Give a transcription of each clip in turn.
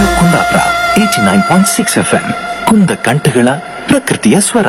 radio Kundapura eighty nine point six F M ಕುಂದ ಕಂಠಗಳ ಪ್ರಕೃತಿಯ ಸ್ವರ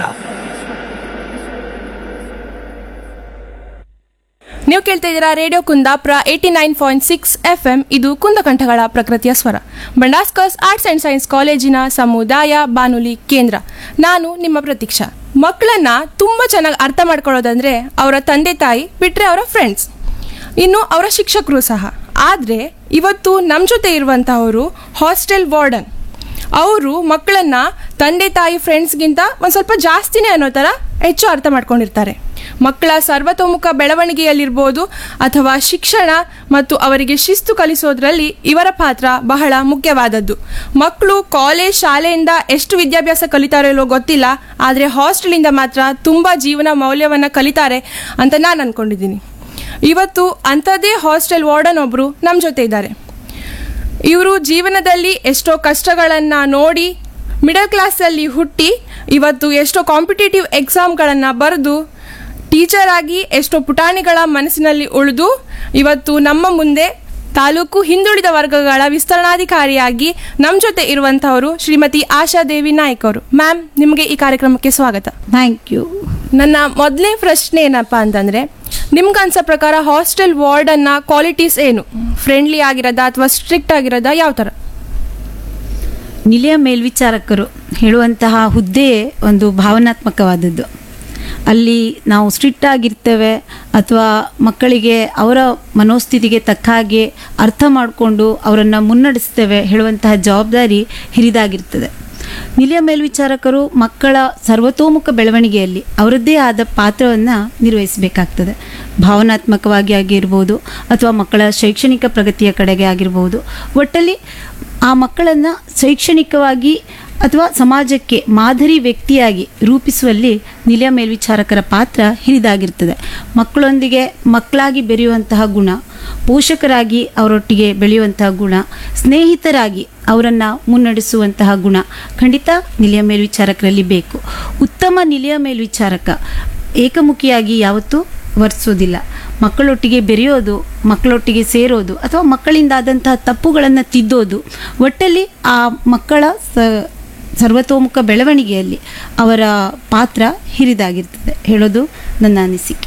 ನೀವು ಕೇಳ್ತಾ ಇದ್ದೀರಾ radio Kundapura eighty nine point six F M ಇದು ಕುಂದಕಂಠಗಳ ಪ್ರಕೃತಿಯ ಸ್ವರ ಬಂಡಾಸ್ಕರ್ಸ್ ಆರ್ಟ್ಸ್ ಆ್ಯಂಡ್ ಸೈನ್ಸ್ ಕಾಲೇಜಿನ ಸಮುದಾಯ ಬಾನುಲಿ ಕೇಂದ್ರ ನಾನು ನಿಮ್ಮ ಪ್ರತೀಕ್ಷಾ ಮಕ್ಕಳನ್ನ ತುಂಬ ಚೆನ್ನಾಗಿ ಅರ್ಥ ಮಾಡ್ಕೊಳ್ಳೋದಂದ್ರೆ ಅವರ ತಂದೆ ತಾಯಿ ಬಿಟ್ಟರೆ ಅವರ ಫ್ರೆಂಡ್ಸ್ ಇನ್ನು ಅವರ ಶಿಕ್ಷಕರು ಸಹ ಆದರೆ ಇವತ್ತು ನಮ್ಮ ಜೊತೆ ಇರುವಂತಹವರು ಹಾಸ್ಟೆಲ್ ವಾರ್ಡನ್ ಅವರು ಮಕ್ಕಳನ್ನ ತಂದೆ ತಾಯಿ ಫ್ರೆಂಡ್ಸ್ಗಿಂತ ಒಂದು ಸ್ವಲ್ಪ ಜಾಸ್ತಿನೇ ಅನ್ನೋ ಥರ ಹೆಚ್ಚು ಅರ್ಥ ಮಾಡ್ಕೊಂಡಿರ್ತಾರೆ ಮಕ್ಕಳ ಸರ್ವತೋಮುಖ ಬೆಳವಣಿಗೆಯಲ್ಲಿರ್ಬೋದು ಅಥವಾ ಶಿಕ್ಷಣ ಮತ್ತು ಅವರಿಗೆ ಶಿಸ್ತು ಕಲಿಸೋದ್ರಲ್ಲಿ ಇವರ ಪಾತ್ರ ಬಹಳ ಮುಖ್ಯವಾದದ್ದು ಮಕ್ಕಳು ಕಾಲೇಜ್ ಶಾಲೆಯಿಂದ ಎಷ್ಟು ವಿದ್ಯಾಭ್ಯಾಸ ಕಲಿತಾರೋ ಇಲ್ಲೋ ಗೊತ್ತಿಲ್ಲ ಆದರೆ ಹಾಸ್ಟೆಲಿಂದ ಮಾತ್ರ ತುಂಬ ಜೀವನ ಮೌಲ್ಯವನ್ನು ಕಲಿತಾರೆ ಅಂತ ನಾನು ಅಂದ್ಕೊಂಡಿದ್ದೀನಿ ಇವತ್ತು ಅಂಥದ್ದೇ ಹಾಸ್ಟೆಲ್ ವಾರ್ಡನ್ ಒಬ್ಬರು ನಮ್ಮ ಜೊತೆ ಇದ್ದಾರೆ ಇವರು ಜೀವನದಲ್ಲಿ ಎಷ್ಟೋ ಕಷ್ಟಗಳನ್ನು ನೋಡಿ ಮಿಡಲ್ ಕ್ಲಾಸಲ್ಲಿ ಹುಟ್ಟಿ ಇವತ್ತು ಎಷ್ಟೋ ಕಾಂಪಿಟೇಟಿವ್ ಎಕ್ಸಾಮ್ಗಳನ್ನು ಬರೆದು ಟೀಚರ್ ಆಗಿ ಎಷ್ಟೋ ಪುಟಾಣಿಗಳ ಮನಸ್ಸಿನಲ್ಲಿ ಉಳಿದು ಇವತ್ತು ನಮ್ಮ ಮುಂದೆ ತಾಲೂಕು ಹಿಂದುಳಿದ ವರ್ಗಗಳ ವಿಸ್ತರಣಾಧಿಕಾರಿಯಾಗಿ ನಮ್ಮ ಜೊತೆ ಇರುವಂತಹವರು ಶ್ರೀಮತಿ ಆಶಾ ದೇವಿ ನಾಯ್ಕ್ ಅವರು ಮ್ಯಾಮ್ ನಿಮಗೆ ಈ ಕಾರ್ಯಕ್ರಮಕ್ಕೆ ಸ್ವಾಗತ ಥ್ಯಾಂಕ್ ಯು ನನ್ನ ಮೊದಲನೇ ಪ್ರಶ್ನೆ ಏನಪ್ಪ ಅಂತಂದ್ರೆ ನಿಮ್ಗೆ ಅನ್ಸೋ ಪ್ರಕಾರ ಹಾಸ್ಟೆಲ್ ವಾರ್ಡನ್ನ ಕ್ವಾಲಿಟೀಸ್ ಏನು ಫ್ರೆಂಡ್ಲಿ ಆಗಿರೋದ ಅಥವಾ ಸ್ಟ್ರಿಕ್ಟ್ ಆಗಿರೋದ ಯಾವ ಥರ ನಿಲಯ ಮೇಲ್ವಿಚಾರಕರು ಹೇಳುವಂತಹ ಹುದ್ದೆಯೇ ಒಂದು ಭಾವನಾತ್ಮಕವಾದದ್ದು ಅಲ್ಲಿ ನಾವು ಸ್ಟ್ರಿಕ್ಟ್ ಆಗಿರ್ತೇವೆ ಅಥವಾ ಮಕ್ಕಳಿಗೆ ಅವರ ಮನೋಸ್ಥಿತಿಗೆ ತಕ್ಕ ಹಾಗೆ ಅರ್ಥ ಮಾಡಿಕೊಂಡು ಅವರನ್ನು ಮುನ್ನಡೆಸ್ತೇವೆ ಹೇಳುವಂತಹ ಜವಾಬ್ದಾರಿ ಹಿರಿದಾಗಿರ್ತದೆ ನಿಲಯ ಮೇಲ್ವಿಚಾರಕರು ಮಕ್ಕಳ ಸರ್ವತೋಮುಖ ಬೆಳವಣಿಗೆಯಲ್ಲಿ ಅವರದ್ದೇ ಆದ ಪಾತ್ರವನ್ನು ನಿರ್ವಹಿಸಬೇಕಾಗ್ತದೆ ಭಾವನಾತ್ಮಕವಾಗಿ ಆಗಿರ್ಬೋದು ಅಥವಾ ಮಕ್ಕಳ ಶೈಕ್ಷಣಿಕ ಪ್ರಗತಿಯ ಕಡೆಗೆ ಆಗಿರ್ಬೋದು ಒಟ್ಟಲ್ಲಿ ಆ ಮಕ್ಕಳನ್ನು ಶೈಕ್ಷಣಿಕವಾಗಿ ಅಥವಾ ಸಮಾಜಕ್ಕೆ ಮಾದರಿ ವ್ಯಕ್ತಿಯಾಗಿ ರೂಪಿಸುವಲ್ಲಿ ನಿಲಯ ಮೇಲ್ವಿಚಾರಕರ ಪಾತ್ರ ಹಿರಿದಾಗಿರ್ತದೆ ಮಕ್ಕಳೊಂದಿಗೆ ಮಕ್ಕಳಾಗಿ ಬೆರೆಯುವಂತಹ ಗುಣ ಪೋಷಕರಾಗಿ ಅವರೊಟ್ಟಿಗೆ ಬೆಳೆಯುವಂತಹ ಗುಣ ಸ್ನೇಹಿತರಾಗಿ ಅವರನ್ನು ಮುನ್ನಡೆಸುವಂತಹ ಗುಣ ಖಂಡಿತ ನಿಲಯ ಮೇಲ್ವಿಚಾರಕರಲ್ಲಿ ಬೇಕು ಉತ್ತಮ ನಿಲಯ ಮೇಲ್ವಿಚಾರಕ ಏಕಮುಖಿಯಾಗಿ ಯಾವತ್ತೂ ವರ್ತಿಸೋದಿಲ್ಲ ಮಕ್ಕಳೊಟ್ಟಿಗೆ ಬೆರೆಯೋದು ಮಕ್ಕಳೊಟ್ಟಿಗೆ ಸೇರೋದು ಅಥವಾ ಮಕ್ಕಳಿಂದಾದಂತಹ ತಪ್ಪುಗಳನ್ನು ತಿದ್ದೋದು ಒಟ್ಟಲ್ಲಿ ಆ ಮಕ್ಕಳ ಸ ಸರ್ವತೋಮುಖ ಬೆಳವಣಿಗೆಯಲ್ಲಿ ಅವರ ಪಾತ್ರ ಹಿರಿದಾಗಿರ್ತದೆ ಹೇಳೋದು ನನ್ನ ಅನಿಸಿಕೆ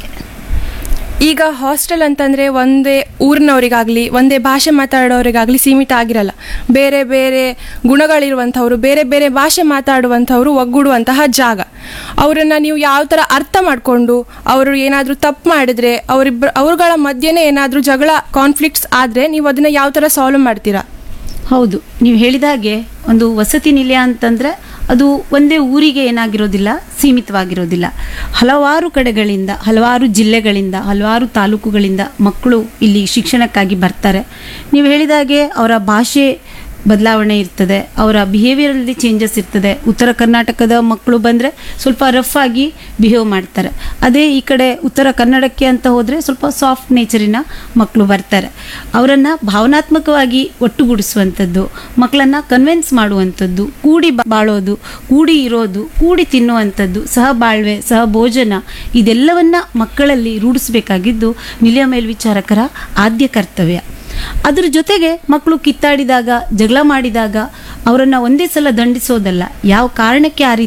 ಈಗ ಹಾಸ್ಟೆಲ್ ಅಂತಂದ್ರೆ ಒಂದೇ ಊರಿನವರಿಗಾಗಲಿ ಒಂದೇ ಭಾಷೆ ಮಾತಾಡೋರಿಗಾಗಲಿ ಸೀಮಿತ ಆಗಿರಲ್ಲ ಬೇರೆ ಬೇರೆ ಗುಣಗಳಿರುವಂಥವ್ರು ಬೇರೆ ಬೇರೆ ಭಾಷೆ ಮಾತಾಡುವಂಥವ್ರು ಒಗ್ಗೂಡುವಂತಹ ಜಾಗ ಅವರನ್ನು ನೀವು ಯಾವ ಥರ ಅರ್ಥ ಮಾಡಿಕೊಂಡು ಅವರು ಏನಾದರೂ ತಪ್ಪು ಮಾಡಿದ್ರೆ ಅವರಿಬ್ಬ ಅವ್ರುಗಳ ಮಧ್ಯೆನೇ ಏನಾದರೂ ಜಗಳ ಕಾನ್ಫ್ಲಿಕ್ಟ್ಸ್ ಆದರೆ ನೀವು ಅದನ್ನು ಯಾವ ಥರ ಸಾಲ್ವ್ ಮಾಡ್ತೀರಾ ಹೌದು ನೀವು ಹೇಳಿದ ಹಾಗೆ ಒಂದು ವಸತಿ ನಿಲಯ ಅಂತಂದರೆ ಅದು ಒಂದೇ ಊರಿಗೆ ಏನಾಗಿರೋದಿಲ್ಲ ಸೀಮಿತವಾಗಿರೋದಿಲ್ಲ ಹಲವಾರು ಕಡೆಗಳಿಂದ ಹಲವಾರು ಜಿಲ್ಲೆಗಳಿಂದ ಹಲವಾರು ತಾಲೂಕುಗಳಿಂದ ಮಕ್ಕಳು ಇಲ್ಲಿ ಶಿಕ್ಷಣಕ್ಕಾಗಿ ಬರ್ತಾರೆ ನೀವು ಹೇಳಿದ ಹಾಗೆ ಅವರ ಭಾಷೆ ಬದಲಾವಣೆ ಇರ್ತದೆ ಅವರ ಬಿಹೇವಿಯರಲ್ಲಿ ಚೇಂಜಸ್ ಇರ್ತದೆ ಉತ್ತರ ಕರ್ನಾಟಕದ ಮಕ್ಕಳು ಬಂದರೆ ಸ್ವಲ್ಪ ರಫ್ ಆಗಿ ಬಿಹೇವ್ ಮಾಡ್ತಾರೆ ಅದೇ ಈ ಕಡೆ ಉತ್ತರ ಕನ್ನಡಕ್ಕೆ ಅಂತ ಹೋದರೆ ಸ್ವಲ್ಪ ಸಾಫ್ಟ್ ನೇಚರಿನ ಮಕ್ಕಳು ಬರ್ತಾರೆ ಅವರನ್ನು ಭಾವನಾತ್ಮಕವಾಗಿ ಒಟ್ಟುಗೂಡಿಸುವಂಥದ್ದು ಮಕ್ಕಳನ್ನು ಕನ್ವಿನ್ಸ್ ಮಾಡುವಂಥದ್ದು ಕೂಡಿ ಬಾ- ಬಾಳೋದು ಕೂಡಿ ಇರೋದು ಕೂಡಿ ತಿನ್ನುವಂಥದ್ದು ಸಹ ಬಾಳ್ವೆ ಸಹ ಭೋಜನ ಇದೆಲ್ಲವನ್ನ ಮಕ್ಕಳಲ್ಲಿ ರೂಢಿಸಬೇಕಾಗಿದ್ದು ನಿಲಯ ಮೇಲ್ವಿಚಾರಕರ ಆದ್ಯ ಕರ್ತವ್ಯ ಅದ್ರ ಜೊತೆಗೆ ಮಕ್ಕಳು ಕಿತ್ತಾಡಿದಾಗ ಜಗಳ ಮಾಡಿದಾಗ ಅವರನ್ನು ಒಂದೇ ಸಲ ದಂಡಿಸೋದಲ್ಲ ಯಾವ ಕಾರಣಕ್ಕೆ ಆ ರೀತಿ